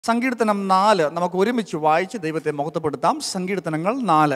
സങ്കീർത്തനം നാല് നമുക്ക് ഒരുമിച്ച് വായിച്ച് ദൈവത്തെ മഹത്വപ്പെടുത്താം സങ്കീർത്തനങ്ങൾ നാല്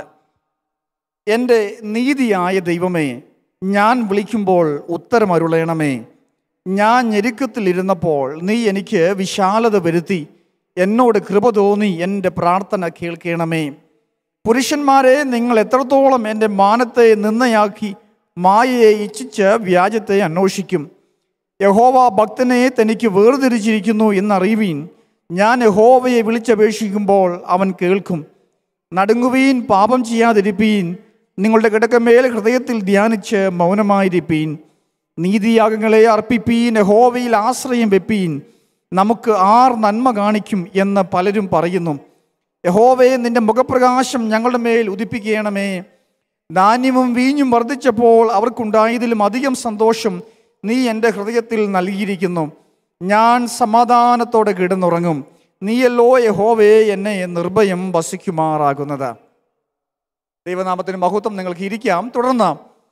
എൻ്റെ നീതിയായ ദൈവമേ ഞാൻ വിളിക്കുമ്പോൾ ഉത്തരമരുളയണമേ ഞാൻ ഞെരുക്കത്തിലിരുന്നപ്പോൾ നീ എനിക്ക് വിശാലത വരുത്തി എന്നോട് കൃപ തോന്നി എൻ്റെ പ്രാർത്ഥന കേൾക്കണമേ പുരുഷന്മാരെ നിങ്ങൾ എത്രത്തോളം എൻ്റെ മാനത്തെ നിന്നയാക്കി മായയെ ഇച്ഛിച്ച് വ്യാജത്തെ അന്വേഷിക്കും യഹോവ ഭക്തനെ തനിക്ക് വേർതിരിച്ചിരിക്കുന്നു എന്നറിയുവീൻ ഞാൻ യഹോവയെ വിളിച്ചപേക്ഷിക്കുമ്പോൾ അവൻ കേൾക്കും നടുങ്ങുവീൻ പാപം ചെയ്യാതിരിപ്പീൻ നിങ്ങളുടെ കിടക്കമേൽ ഹൃദയത്തിൽ ധ്യാനിച്ച് മൗനമായിരിപ്പീൻ നീതിയാഗങ്ങളെ അർപ്പിപ്പീൻ യഹോവയിൽ ആശ്രയം വെപ്പീൻ നമുക്ക് ആർ നന്മ കാണിക്കും എന്ന് പലരും പറയുന്നു യഹോവയെ നിന്റെ മുഖപ്രകാശം ഞങ്ങളുടെ മേൽ ഉദിപ്പിക്കണമേ ധാന്യവും വീഞ്ഞും വർദ്ധിച്ചപ്പോൾ അവർക്കുണ്ടായതിലും അധികം സന്തോഷം നീ എൻ്റെ ഹൃദയത്തിൽ നൽകിയിരിക്കുന്നു ഞാൻ സമാധാനത്തോടെ കിടന്നുറങ്ങും നീയല്ലോ യഹോവയെ എന്നെ നിർഭയം വസിക്കുമാറാകുന്നത് ദൈവനാമത്തിന് മഹത്വം നിങ്ങൾക്ക് ഇരിക്കാം തുടർന്ന്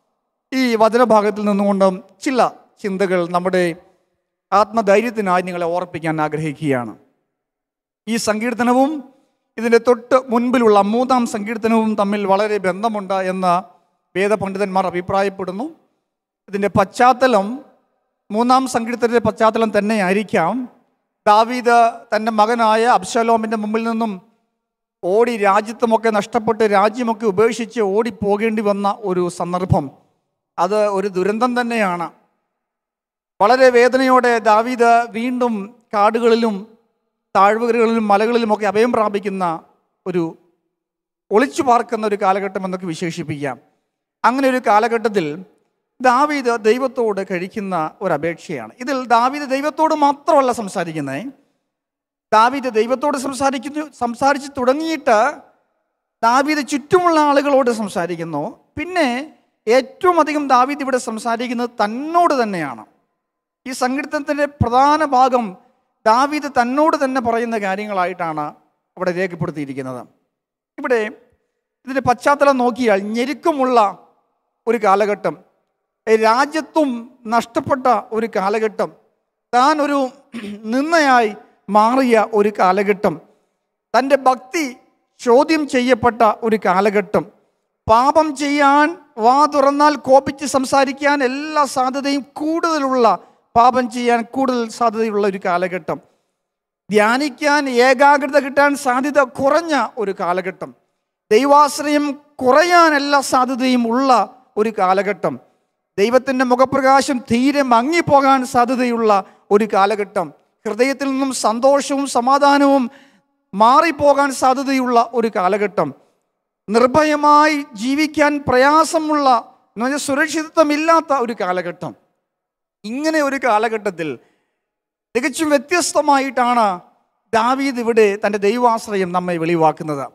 ഈ വചനഭാഗത്തിൽ നിന്നുകൊണ്ട് ചില ചിന്തകൾ നമ്മുടെ ആത്മധൈര്യത്തിനായി നിങ്ങളെ ഓർപ്പിക്കാൻ ആഗ്രഹിക്കുകയാണ് ഈ സങ്കീർത്തനവും ഇതിൻ്റെ തൊട്ട് മുൻപിലുള്ള മൂന്നാം സങ്കീർത്തനവും തമ്മിൽ വളരെ ബന്ധമുണ്ട് എന്ന് വേദപണ്ഡിതന്മാർ അഭിപ്രായപ്പെടുന്നു ഇതിൻ്റെ പശ്ചാത്തലം മൂന്നാം സങ്കീർത്തനത്തിൻ്റെ പശ്ചാത്തലം തന്നെയായിരിക്കാം ദാവീദ് തൻ്റെ മകനായ അബ്ശലോമിൻ്റെ മുമ്പിൽ നിന്നും ഓടി രാജ്യത്വമൊക്കെ നഷ്ടപ്പെട്ട് രാജ്യമൊക്കെ ഉപേക്ഷിച്ച് ഓടിപ്പോകേണ്ടി വന്ന ഒരു സന്ദർഭം അത് ഒരു ദുരന്തം തന്നെയാണ് വളരെ വേദനയോടെ ദാവീദ് വീണ്ടും കാടുകളിലും താഴ്വരകളിലും മലകളിലുമൊക്കെ അഭയം പ്രാപിക്കുന്ന ഒരു ഒളിച്ചു പാർക്കുന്ന ഒരു കാലഘട്ടം എന്നൊക്കെ വിശേഷിപ്പിക്കാം അങ്ങനെ ഒരു കാലഘട്ടത്തിൽ ദാവീദ് ദൈവത്തോട് കഴിക്കുന്ന ഒരു അപേക്ഷയാണ് ഇതിൽ ദാവീദ് ദൈവത്തോട് മാത്രമല്ല സംസാരിക്കുന്നത് ദാവീദ് ദൈവത്തോട് സംസാരിക്കുന്നു സംസാരിച്ച് തുടങ്ങിയിട്ട് ദാവീദ് ചുറ്റുമുള്ള ആളുകളോട് സംസാരിക്കുന്നു പിന്നെ ഏറ്റവും അധികം ദാവീദ് ഇവിടെ സംസാരിക്കുന്നത് തന്നോട് തന്നെയാണ് ഈ സങ്കീർത്തനത്തിൻ്റെ പ്രധാന ഭാഗം ദാവീദ് തന്നോട് തന്നെ പറയുന്ന കാര്യങ്ങളായിട്ടാണ് അവിടെ രേഖപ്പെടുത്തിയിരിക്കുന്നത് ഇവിടെ ഇതിൻ്റെ പശ്ചാത്തലം നോക്കിയാൽ ഞെരുക്കമുള്ള ഒരു കാലഘട്ടം രാജ്യത്വം നഷ്ടപ്പെട്ട ഒരു കാലഘട്ടം താൻ ഒരു നിന്നയായി മാറിയ ഒരു കാലഘട്ടം തൻ്റെ ഭക്തി ചോദ്യം ചെയ്യപ്പെട്ട ഒരു കാലഘട്ടം പാപം ചെയ്യാൻ വാ തുറന്നാൽ കോപിച്ച് സംസാരിക്കാൻ എല്ലാ സാധ്യതയും കൂടുതലുള്ള പാപം ചെയ്യാൻ കൂടുതൽ സാധ്യതയുള്ള ഒരു കാലഘട്ടം ധ്യാനിക്കാൻ ഏകാഗ്രത കിട്ടാൻ സാധ്യത കുറഞ്ഞ ഒരു കാലഘട്ടം ദൈവാശ്രയം കുറയാൻ എല്ലാ സാധ്യതയും ഉള്ള ഒരു കാലഘട്ടം ദൈവത്തിൻ്റെ മുഖപ്രകാശം തീരെ മങ്ങിപ്പോകാൻ സാധ്യതയുള്ള ഒരു കാലഘട്ടം ഹൃദയത്തിൽ നിന്നും സന്തോഷവും സമാധാനവും മാറിപ്പോകാൻ സാധ്യതയുള്ള ഒരു കാലഘട്ടം നിർഭയമായി ജീവിക്കാൻ പ്രയാസമുള്ള എന്ന് പറഞ്ഞാൽ സുരക്ഷിതത്വമില്ലാത്ത ഒരു കാലഘട്ടം ഇങ്ങനെ ഒരു കാലഘട്ടത്തിൽ തികച്ചും വ്യത്യസ്തമായിട്ടാണ് ദാവീദ് ഇവിടെ തൻ്റെ ദൈവാശ്രയം നമ്മെ വെളിവാക്കുന്നത്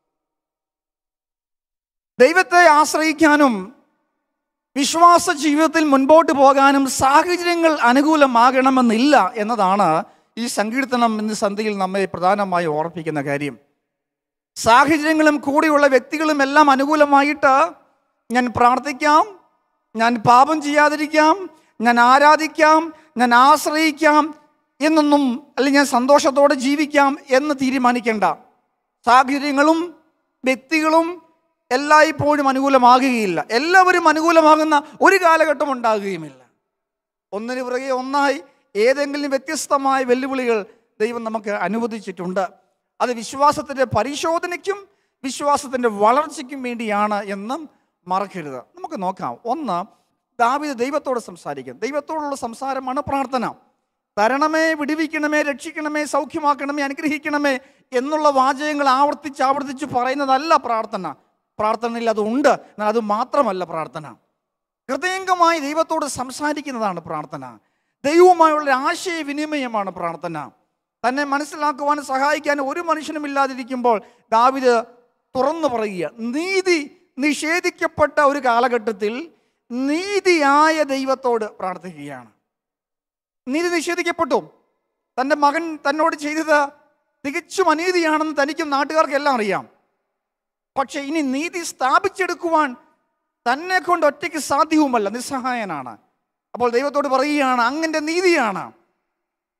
ദൈവത്തെ ആശ്രയിക്കാനും വിശ്വാസ ജീവിതത്തിൽ മുൻപോട്ട് പോകാനും സാഹചര്യങ്ങൾ അനുകൂലമാകണമെന്നില്ല എന്നതാണ് ഈ സങ്കീർത്തനം ഇന്ന് സന്ധ്യയിൽ നമ്മെ പ്രധാനമായി ഓർപ്പിക്കുന്ന കാര്യം സാഹചര്യങ്ങളും കൂടെയുള്ള വ്യക്തികളും എല്ലാം അനുകൂലമായിട്ട് ഞാൻ പ്രാർത്ഥിക്കാം ഞാൻ പാപം ചെയ്യാതിരിക്കാം ഞാൻ ആരാധിക്കാം ഞാൻ ആശ്രയിക്കാം എന്നൊന്നും അല്ലെങ്കിൽ ഞാൻ സന്തോഷത്തോടെ ജീവിക്കാം എന്ന് തീരുമാനിക്കേണ്ട സാഹചര്യങ്ങളും വ്യക്തികളും എല്ലായ്പ്പോഴും അനുകൂലമാകുകയില്ല എല്ലാവരും അനുകൂലമാകുന്ന ഒരു കാലഘട്ടം ഉണ്ടാകുകയുമില്ല ഒന്നിന് പുറകെ ഒന്നായി ഏതെങ്കിലും വ്യത്യസ്തമായ വെല്ലുവിളികൾ ദൈവം നമുക്ക് അനുവദിച്ചിട്ടുണ്ട് അത് വിശ്വാസത്തിൻ്റെ പരിശോധനയ്ക്കും വിശ്വാസത്തിൻ്റെ വളർച്ചയ്ക്കും വേണ്ടിയാണ് എന്നും മറക്കരുത് നമുക്ക് നോക്കാം ഒന്ന് ദാവിദ് ദൈവത്തോട് സംസാരിക്കും ദൈവത്തോടുള്ള സംസാരമാണ് പ്രാർത്ഥന തരണമേ വിടുവിക്കണമേ രക്ഷിക്കണമേ സൗഖ്യമാക്കണമേ അനുഗ്രഹിക്കണമേ എന്നുള്ള വാചകങ്ങൾ ആവർത്തിച്ച് ആവർത്തിച്ച് പറയുന്നതല്ല പ്രാർത്ഥന പ്രാർത്ഥനയിൽ അതുണ്ട് എന്നാൽ അത് മാത്രമല്ല പ്രാർത്ഥന ഹൃദയംഗമായി ദൈവത്തോട് സംസാരിക്കുന്നതാണ് പ്രാർത്ഥന ദൈവവുമായുള്ള ആശയവിനിമയമാണ് പ്രാർത്ഥന തന്നെ മനസ്സിലാക്കുവാൻ സഹായിക്കാൻ ഒരു മനുഷ്യനും ഇല്ലാതിരിക്കുമ്പോൾ ദാവിദ് തുറന്നു പറയുക നീതി നിഷേധിക്കപ്പെട്ട ഒരു കാലഘട്ടത്തിൽ നീതിയായ ദൈവത്തോട് പ്രാർത്ഥിക്കുകയാണ് നീതി നിഷേധിക്കപ്പെട്ടു തൻ്റെ മകൻ തന്നോട് ചെയ്തത് തികച്ചും അനീതിയാണെന്ന് തനിക്കും നാട്ടുകാർക്കെല്ലാം അറിയാം പക്ഷെ ഇനി നീതി സ്ഥാപിച്ചെടുക്കുവാൻ തന്നെ കൊണ്ട് ഒറ്റയ്ക്ക് സാധ്യവുമല്ല നിസ്സഹായനാണ് അപ്പോൾ ദൈവത്തോട് പറയുകയാണ് അങ്ങൻ്റെ നീതിയാണ്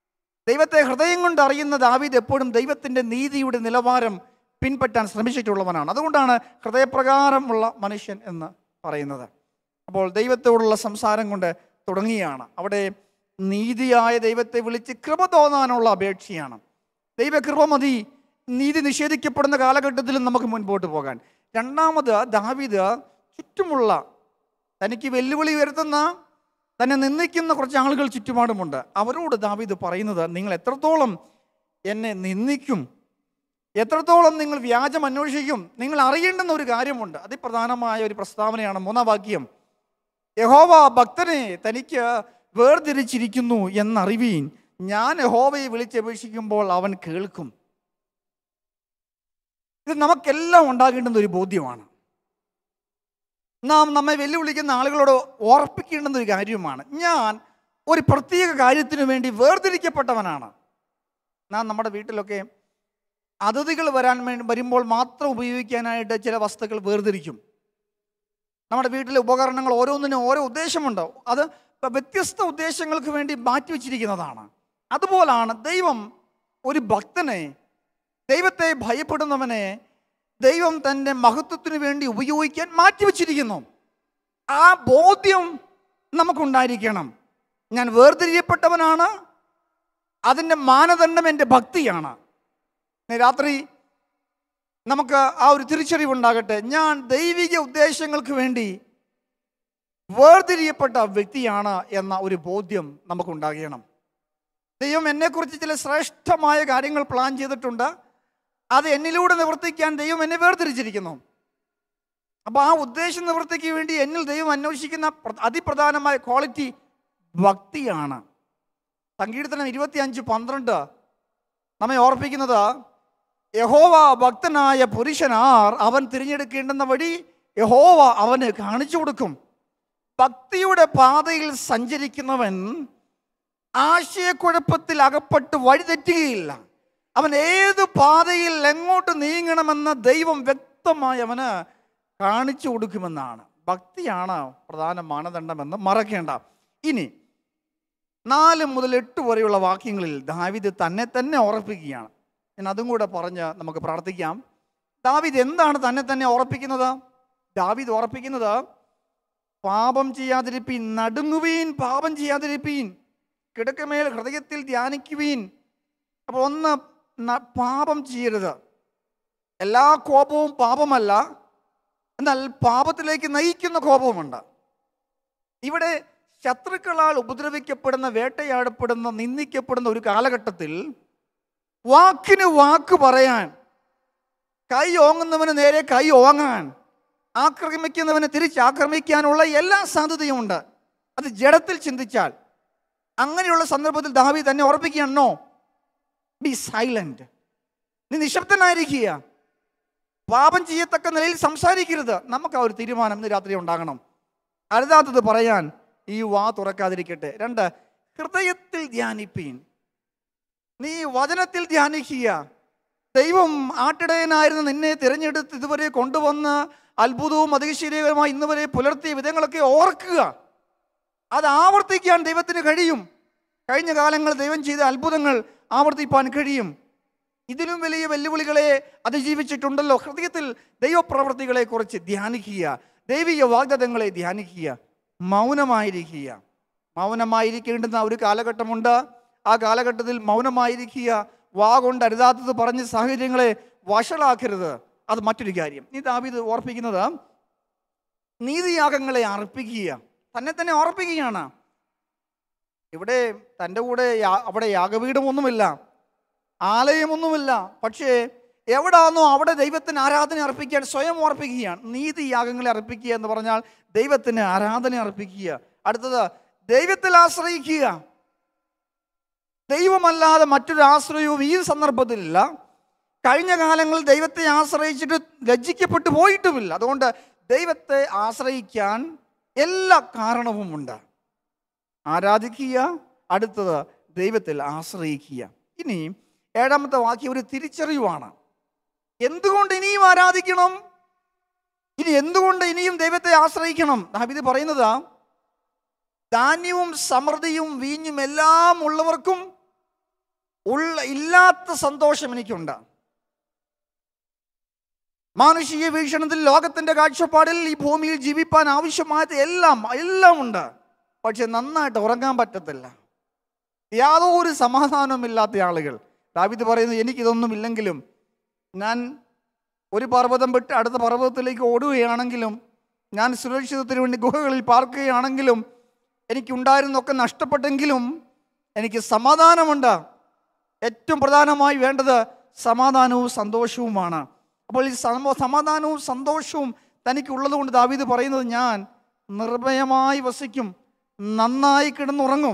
ദൈവത്തെ ഹൃദയം കൊണ്ട് അറിയുന്ന ദാവീദ് എപ്പോഴും ദൈവത്തിൻ്റെ നീതിയുടെ നിലവാരം പിൻപറ്റാൻ ശ്രമിച്ചിട്ടുള്ളവനാണ് അതുകൊണ്ടാണ് ഹൃദയപ്രകാരമുള്ള മനുഷ്യൻ എന്ന് പറയുന്നത് അപ്പോൾ ദൈവത്തോടുള്ള സംസാരം കൊണ്ട് തുടങ്ങിയാണ് അവിടെ നീതിയായ ദൈവത്തെ വിളിച്ച് കൃപ തോന്നാനുള്ള അപേക്ഷയാണ് ദൈവകൃപ മതി നീതി നിഷേധിക്കപ്പെടുന്ന കാലഘട്ടത്തിലും നമുക്ക് മുൻപോട്ട് പോകാൻ രണ്ടാമത് ദാവീദ് ചുറ്റുമുള്ള തനിക്ക് വെല്ലുവിളി ഉയർത്തുന്ന തന്നെ നിന്ദിക്കുന്ന കുറച്ച് ആളുകൾ ചുറ്റുപാടുമുണ്ട് അവരോട് ദാവീദ് പറയുന്നത് നിങ്ങൾ എത്രത്തോളം എന്നെ നിന്ദിക്കും എത്രത്തോളം നിങ്ങൾ വ്യാജം അന്വേഷിക്കും നിങ്ങൾ അറിയേണ്ടുന്ന ഒരു കാര്യമുണ്ട് അതിപ്രധാനമായ ഒരു പ്രസ്താവനയാണ് മൂന്നാം വാക്യം യഹോവ ഭക്തനെ തനിക്ക് വേർതിരിച്ചിരിക്കുന്നു എന്നറിവീൻ ഞാൻ യഹോവയെ വിളിച്ചപേക്ഷിക്കുമ്പോൾ അവൻ കേൾക്കും ഇത് നമുക്കെല്ലാം ഉണ്ടാകേണ്ടുന്ന ഒരു ബോധ്യമാണ് നാം നമ്മെ വെല്ലുവിളിക്കുന്ന ആളുകളോട് ഓർപ്പിക്കേണ്ടുന്ന ഒരു കാര്യമാണ് ഞാൻ ഒരു പ്രത്യേക കാര്യത്തിനു വേണ്ടി വേർതിരിക്കപ്പെട്ടവനാണ് നാം നമ്മുടെ വീട്ടിലൊക്കെ അതിഥികൾ വരാൻ വേണ്ടി വരുമ്പോൾ മാത്രം ഉപയോഗിക്കാനായിട്ട് ചില വസ്തുക്കൾ വേർതിരിക്കും നമ്മുടെ വീട്ടിലെ ഉപകരണങ്ങൾ ഓരോന്നിനും ഓരോ ഉദ്ദേശമുണ്ട് അത് വ്യത്യസ്ത ഉദ്ദേശങ്ങൾക്ക് വേണ്ടി മാറ്റിവെച്ചിരിക്കുന്നതാണ് അതുപോലാണ് ദൈവം ഒരു ഭക്തനെ ദൈവത്തെ ഭയപ്പെടുന്നവനെ ദൈവം തൻ്റെ മഹത്വത്തിന് വേണ്ടി ഉപയോഗിക്കാൻ മാറ്റിവെച്ചിരിക്കുന്നു ആ ബോധ്യം നമുക്കുണ്ടായിരിക്കണം ഞാൻ വേർതിരിയപ്പെട്ടവനാണ് അതിൻ്റെ മാനദണ്ഡം എൻ്റെ ഭക്തിയാണ് ഇന്ന് രാത്രി നമുക്ക് ആ ഒരു തിരിച്ചറിവുണ്ടാകട്ടെ ഞാൻ ദൈവിക ഉദ്ദേശങ്ങൾക്ക് വേണ്ടി വേർതിരിയപ്പെട്ട വ്യക്തിയാണ് എന്ന ഒരു ബോധ്യം നമുക്കുണ്ടാകണം ദൈവം എന്നെക്കുറിച്ച് ചില ശ്രേഷ്ഠമായ കാര്യങ്ങൾ പ്ലാൻ ചെയ്തിട്ടുണ്ട് അത് എന്നിലൂടെ നിവർത്തിക്കാൻ ദൈവം എന്നെ വേർതിരിച്ചിരിക്കുന്നു അപ്പോൾ ആ ഉദ്ദേശ നിവൃത്തിക്ക് വേണ്ടി എന്നിൽ ദൈവം അന്വേഷിക്കുന്ന പ്ര- അതിപ്രധാനമായ ക്വാളിറ്റി ഭക്തിയാണ് സങ്കീർത്തനം ഇരുപത്തി അഞ്ച് പന്ത്രണ്ട് നമ്മെ ഓർപ്പിക്കുന്നത് യഹോവ ഭക്തനായ പുരുഷനാർ അവൻ തിരഞ്ഞെടുക്കേണ്ടുന്ന വഴി യഹോവ അവന് കാണിച്ചു കൊടുക്കും ഭക്തിയുടെ പാതയിൽ സഞ്ചരിക്കുന്നവൻ ആശയക്കുഴപ്പത്തിൽ അകപ്പെട്ട് വഴിതെറ്റുകയില്ല അവൻ ഏത് പാതയിൽ എങ്ങോട്ട് നീങ്ങണമെന്ന് ദൈവം വ്യക്തമായി അവന് കാണിച്ചു കൊടുക്കുമെന്നാണ് ഭക്തിയാണ് പ്രധാന മാനദണ്ഡമെന്ന് മറക്കേണ്ട ഇനി നാല് മുതൽ എട്ട് വരെയുള്ള വാക്യങ്ങളിൽ ദാവിദ് തന്നെ തന്നെ ഉറപ്പിക്കുകയാണ് ഞാൻ അതും കൂടെ പറഞ്ഞ് നമുക്ക് പ്രാർത്ഥിക്കാം ദാവിദ് എന്താണ് തന്നെ തന്നെ ഉറപ്പിക്കുന്നത് ദാവിദ് ഉറപ്പിക്കുന്നത് പാപം ചെയ്യാതിരിപ്പീൻ നടുങ്ങുവീൻ പാപം ചെയ്യാതിരിപ്പീൻ കിടക്കമേൽ ഹൃദയത്തിൽ ധ്യാനിക്കുവീൻ അപ്പോൾ ഒന്ന് ന- പാപം ചെയ്യരുത് എല്ലാ കോപവും പാപമല്ല എന്നാൽ പാപത്തിലേക്ക് നയിക്കുന്ന കോപവുമുണ്ട് ഇവിടെ ശത്രുക്കളാൽ ഉപദ്രവിക്കപ്പെടുന്ന വേട്ടയാടപ്പെടുന്ന നിന്ദിക്കപ്പെടുന്ന ഒരു കാലഘട്ടത്തിൽ വാക്കിന് വാക്ക് പറയാൻ കൈ ഓങ്ങുന്നവന് നേരെ കൈ ഓങ്ങാൻ ആക്രമിക്കുന്നവനെ തിരിച്ചാക്രമിക്കാനുള്ള എല്ലാ സാധ്യതയുമുണ്ട് അത് ജഡത്തിൽ ചിന്തിച്ചാൽ അങ്ങനെയുള്ള സന്ദർഭത്തിൽ ദാവി തന്നെ ഉറപ്പിക്കുകയാണോ ബി സൈലന്റ് നീ നിശബ്ദനായിരിക്കുക പാപം ചെയ്യത്തക്ക നിലയിൽ സംസാരിക്കരുത് നമുക്ക് ആ ഒരു തീരുമാനം ഇന്ന് രാത്രി ഉണ്ടാകണം അരുതാത്തത് പറയാൻ ഈ വാ തുറക്കാതിരിക്കട്ടെ രണ്ട് ഹൃദയത്തിൽ ധ്യാനിപ്പീൻ നീ വചനത്തിൽ ധ്യാനിക്കുക ദൈവം ആട്ടിടയനായിരുന്ന നിന്നെ തിരഞ്ഞെടുത്ത് ഇതുവരെ കൊണ്ടുവന്ന് അത്ഭുതവും അതിശയകരമായി ഇന്ന് വരെ പുലർത്തിയ വിധങ്ങളൊക്കെ ഓർക്കുക അത് ആവർത്തിക്കാൻ ദൈവത്തിന് കഴിയും കഴിഞ്ഞ കാലങ്ങൾ ദൈവം ചെയ്ത അത്ഭുതങ്ങൾ ആവർത്തിപ്പാൻ കഴിയും ഇതിലും വലിയ വെല്ലുവിളികളെ അതിജീവിച്ചിട്ടുണ്ടല്ലോ ഹൃദയത്തിൽ ദൈവപ്രവൃത്തികളെ കുറിച്ച് ധ്യാനിക്കുക ദൈവിക വാഗ്ദത്തങ്ങളെ ധ്യാനിക്കുക മൗനമായിരിക്കുക മൗനമായിരിക്കേണ്ടുന്ന ഒരു കാലഘട്ടമുണ്ട് ആ കാലഘട്ടത്തിൽ മൗനമായിരിക്കുക വാ കൊണ്ട് അരുതാത്തത് പറഞ്ഞ് സാഹചര്യങ്ങളെ വഷളാക്കരുത് അത് മറ്റൊരു കാര്യം ഈ ദാവീദ് ഓർപ്പിക്കുന്നത് നീതിയാഗങ്ങളെ അർപ്പിക്കുക തന്നെ തന്നെ ഓർപ്പിക്കുകയാണ് ഇവിടെ തൻ്റെ കൂടെ യാ- അവിടെ യാഗപീഠമൊന്നുമില്ല ആലയമൊന്നുമില്ല പക്ഷേ എവിടാന്നോ അവിടെ ദൈവത്തിന് ആരാധന അർപ്പിക്കാൻ സ്വയം ഓർപ്പിക്കുകയാണ് നീതി യാഗങ്ങളെ അർപ്പിക്കുക എന്ന് പറഞ്ഞാൽ ദൈവത്തിന് ആരാധന അർപ്പിക്കുക അടുത്തത് ദൈവത്തിൽ ആശ്രയിക്കുക ദൈവമല്ലാതെ മറ്റൊരു ആശ്രയവും ഈ സന്ദർഭത്തിലില്ല കഴിഞ്ഞ കാലങ്ങളിൽ ദൈവത്തെ ആശ്രയിച്ചിട്ട് ലജ്ജിക്കപ്പെട്ടു പോയിട്ടുമില്ല അതുകൊണ്ട് ദൈവത്തെ ആശ്രയിക്കാൻ എല്ലാ കാരണവുമുണ്ട് ആരാധിക്കുക അടുത്തത് ദൈവത്തിൽ ആശ്രയിക്കുക ഇനി ഏഴാമത്തെ വാക്യം ഒരു തിരിച്ചറിവാണ് എന്തുകൊണ്ട് ഇനിയും ആരാധിക്കണം ഇനി എന്തുകൊണ്ട് ഇനിയും ദൈവത്തെ ആശ്രയിക്കണം ദാവീദ് പറയുന്നത് ധാന്യവും സമൃദ്ധിയും വീഞ്ഞും എല്ലാം ഉള്ളവർക്കും ഉള്ള ഇല്ലാത്ത സന്തോഷം എനിക്കുണ്ട് മാനുഷിക വീക്ഷണത്തിൽ ലോകത്തിന്റെ കാഴ്ചപ്പാടിൽ ഈ ഭൂമിയിൽ ജീവിപ്പാൻ ആവശ്യമായത് എല്ലാം എല്ലാം ഉണ്ട് പക്ഷെ നന്നായിട്ട് ഉറങ്ങാൻ പറ്റത്തില്ല യാതൊരു സമാധാനവുമില്ലാത്ത ആളുകൾ ദാവിദ് പറയുന്നു എനിക്കിതൊന്നും ഇല്ലെങ്കിലും ഞാൻ ഒരു പർവ്വതം വിട്ട് അടുത്ത പർവ്വതത്തിലേക്ക് ഓടുകയാണെങ്കിലും ഞാൻ സുരക്ഷിതത്തിന് വേണ്ടി ഗുഹകളിൽ പാർക്കുകയാണെങ്കിലും എനിക്കുണ്ടായിരുന്നൊക്കെ നഷ്ടപ്പെട്ടെങ്കിലും എനിക്ക് സമാധാനമുണ്ട് ഏറ്റവും പ്രധാനമായി വേണ്ടത് സമാധാനവും സന്തോഷവുമാണ് അപ്പോൾ ഈ സമ- സമാധാനവും സന്തോഷവും തനിക്കുള്ളത് കൊണ്ട് ദാവീദ് പറയുന്നത് ഞാൻ നിർഭയമായി വസിക്കും നന്നായി കിടന്നുറങ്ങും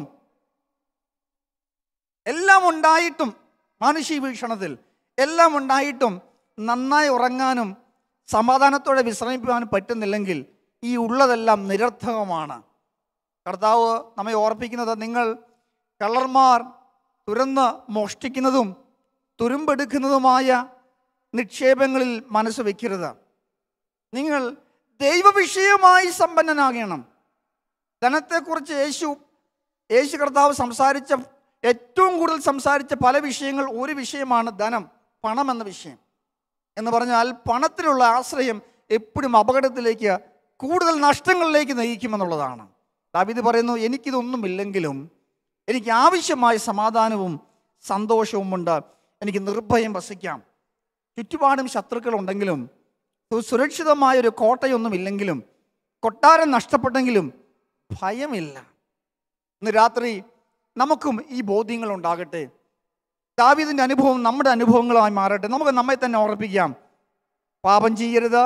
എല്ലാം ഉണ്ടായിട്ടും മാനുഷിക വീക്ഷണത്തിൽ എല്ലാം ഉണ്ടായിട്ടും നന്നായി ഉറങ്ങാനും സമാധാനത്തോടെ വിശ്രമിക്കുവാനും പറ്റുന്നില്ലെങ്കിൽ ഈ ഉള്ളതെല്ലാം നിരർത്ഥകമാണ് കർത്താവ് നമ്മെ ഓർപ്പിക്കുന്നത് നിങ്ങൾ കള്ളർമാർ തുരന്ന് മോഷ്ടിക്കുന്നതും തുരുമ്പെടുക്കുന്നതുമായ നിക്ഷേപങ്ങളിൽ മനസ്സ് വയ്ക്കരുത് നിങ്ങൾ ദൈവവിഷയമായി സമ്പന്നനാകണം ധനത്തെക്കുറിച്ച് യേശു യേശു കർത്താവ് സംസാരിച്ച ഏറ്റവും കൂടുതൽ സംസാരിച്ച പല വിഷയങ്ങൾ ഒരു വിഷയമാണ് ധനം പണം എന്ന വിഷയം എന്ന് പറഞ്ഞാൽ പണത്തിലുള്ള ആശ്രയം എപ്പോഴും അപകടത്തിലേക്ക് കൂടുതൽ നഷ്ടങ്ങളിലേക്ക് നയിക്കുമെന്നുള്ളതാണ് ദാവീദ് പറയുന്നു എനിക്കിതൊന്നുമില്ലെങ്കിലും എനിക്ക് ആവശ്യമായ സമാധാനവും സന്തോഷവും ഉണ്ട് എനിക്ക് നിർഭയം വസിക്കാം ചുറ്റുപാടും ശത്രുക്കളുണ്ടെങ്കിലും സു- സുരക്ഷിതമായ ഒരു കോട്ടയൊന്നുമില്ലെങ്കിലും കൊട്ടാരം നഷ്ടപ്പെട്ടെങ്കിലും ഭയമില്ല ഇന്ന് രാത്രി നമുക്കും ഈ ബോധ്യങ്ങൾ ഉണ്ടാകട്ടെ ദാവീദിൻ്റെ അനുഭവം നമ്മുടെ അനുഭവങ്ങളായി മാറട്ടെ നമുക്ക് നമ്മെ തന്നെ ഓർപ്പിക്കാം പാപം ചെയ്യരുത്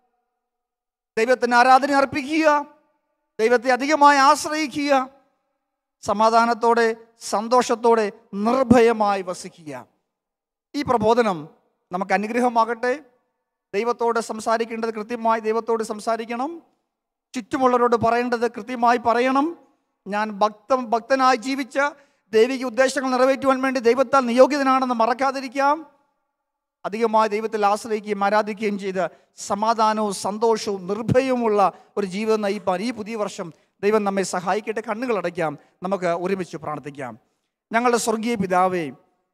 ദൈവത്തിന് ആരാധന അർപ്പിക്കുക ദൈവത്തെ അധികമായി ആശ്രയിക്കുക സമാധാനത്തോടെ സന്തോഷത്തോടെ നിർഭയമായി വസിക്കുക ഈ പ്രബോധനം നമുക്ക് അനുഗ്രഹമാകട്ടെ ദൈവത്തോട് സംസാരിക്കേണ്ടത് കൃത്യമായി ദൈവത്തോട് സംസാരിക്കണം ചുറ്റുമുള്ളവരോട് പറയേണ്ടത് കൃത്യമായി പറയണം ഞാൻ ഭക്തം ഭക്തനായി ജീവിച്ച ദൈവിക ഉദ്ദേശങ്ങൾ നിറവേറ്റുവാൻ വേണ്ടി ദൈവത്താൽ നിയോഗിതനാണെന്ന് മറക്കാതിരിക്കാം അധികമായി ദൈവത്തിൽ ആശ്രയിക്കുകയും ആരാധിക്കുകയും ചെയ്ത് സമാധാനവും സന്തോഷവും നിർഭയവുമുള്ള ഒരു ജീവിതം നയിപ്പാൻ ഈ പുതിയ വർഷം ദൈവം നമ്മെ സഹായിക്കട്ടെ കണ്ണുകൾ അടയ്ക്കാം നമുക്ക് ഒരുമിച്ച് പ്രാർത്ഥിക്കാം ഞങ്ങളുടെ സ്വർഗീയ പിതാവേ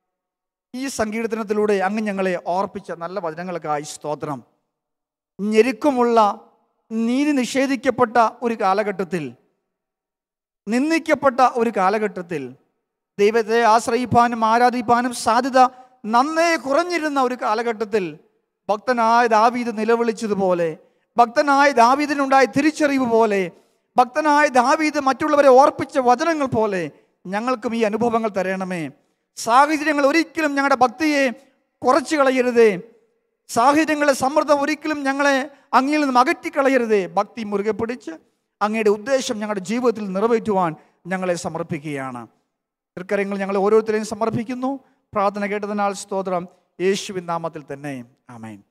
ഈ സങ്കീർത്തനത്തിലൂടെ അങ്ങ് ഞങ്ങളെ ഓർപ്പിച്ച നല്ല വചനങ്ങൾക്കായി സ്തോത്രം ഞെരുക്കമുള്ള നീതി നിഷേധിക്കപ്പെട്ട ഒരു കാലഘട്ടത്തിൽ നിന്ദിക്കപ്പെട്ട ഒരു കാലഘട്ടത്തിൽ ദൈവത്തെ ആശ്രയിപ്പാനും ആരാധിപ്പാനും സാധ്യത നന്നേ കുറഞ്ഞിരുന്ന ഒരു കാലഘട്ടത്തിൽ ഭക്തനായ ദാവീദ് നിലവിളിച്ചതുപോലെ ഭക്തനായ ദാവീദിനുണ്ടായ തിരിച്ചറിവ് പോലെ ഭക്തനായ ദാവീദ് മറ്റുള്ളവരെ ഓർപ്പിച്ച വചനങ്ങൾ പോലെ ഞങ്ങൾക്കും ഈ അനുഭവങ്ങൾ തരണമേ സാഹചര്യങ്ങൾ ഒരിക്കലും ഞങ്ങളുടെ ഭക്തിയെ കുറച്ചു കളയരുതേ സാഹചര്യങ്ങളെ സമ്മർദ്ദം ഒരിക്കലും ഞങ്ങളെ അങ്ങിൽ നിന്നും അകറ്റിക്കളയരുതേ ഭക്തി മുറുകെ പിടിച്ച് അങ്ങയുടെ ഉദ്ദേശം ഞങ്ങളുടെ ജീവിതത്തിൽ നിറവേറ്റുവാൻ ഞങ്ങളെ സമർപ്പിക്കുകയാണ് തൃക്കരങ്ങൾ ഞങ്ങൾ ഓരോരുത്തരെയും സമർപ്പിക്കുന്നു പ്രാർത്ഥന കേട്ടതിനാൽ സ്തോത്രം യേശുവിൻ നാമത്തിൽ തന്നെ ആമേൻ